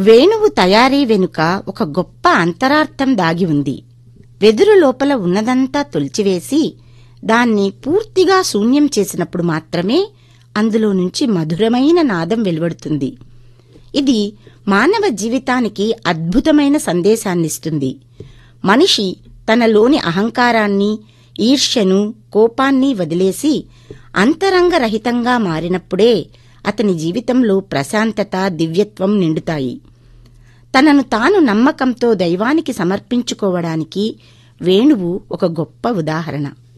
వేణువు తయారీ వెనుక ఒక గొప్ప అంతరార్థం దాగి ఉంది వెదురు లోపల ఉన్నదంతా తొలిచివేసి దాన్ని పూర్తిగా శూన్యం చేసినప్పుడు మాత్రమే అందులో నుంచి మధురమైన నాదం వెలువడుతుంది ఇది మానవ జీవితానికి అద్భుతమైన సందేశాన్నిస్తుంది మనిషి తనలోని అహంకారాన్ని ఈర్ష్యను కోపాన్ని వదిలేసి అంతరంగరహితంగా మారినప్పుడే అతని జీవితంలో ప్రశాంతత దివ్యత్వం నిండుతాయి తనను తాను నమ్మకంతో దైవానికి సమర్పించుకోవడానికి వేణువు ఒక గొప్ప ఉదాహరణ